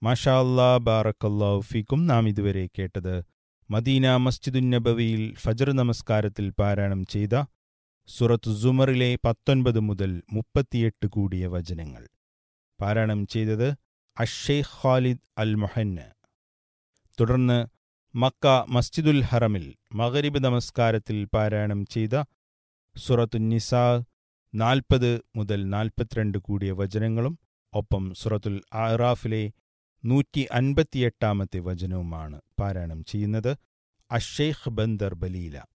മാഷാ അല്ലാ ബാറക്കല്ലാഹു ഫീക്കും നാം ഇതുവരെ കേട്ടത് മദീന മസ്ജിദുൻ നബവിയിൽ ഫജർ നമസ്കാരത്തിൽ പാരായണം ചെയ്ത സുറത്ത് സുമറിലെ പത്തൊൻപത് മുതൽ മുപ്പത്തിയെട്ട് കൂടിയ വചനങ്ങൾ പാരായണം ചെയ്തത് അഷേഖ് ഖാലിദ് അൽ മൊഹന്ന് തുടർന്ന് മക്ക മസ്ജിദുൽ ഹറമിൽ മഗരിബ് നമസ്കാരത്തിൽ പാരായണം ചെയ്ത സുറത്തു നിസാ നാൽപ്പത് മുതൽ നാൽപ്പത്തിരണ്ട് കൂടിയ വചനങ്ങളും ഒപ്പം സുറത്തുൽ ആറാഫിലെ നൂറ്റി അൻപത്തിയെട്ടാമത്തെ വചനവുമാണ് പാരായണം ചെയ്യുന്നത് അഷേഖ് ബന്ദർ ബലീല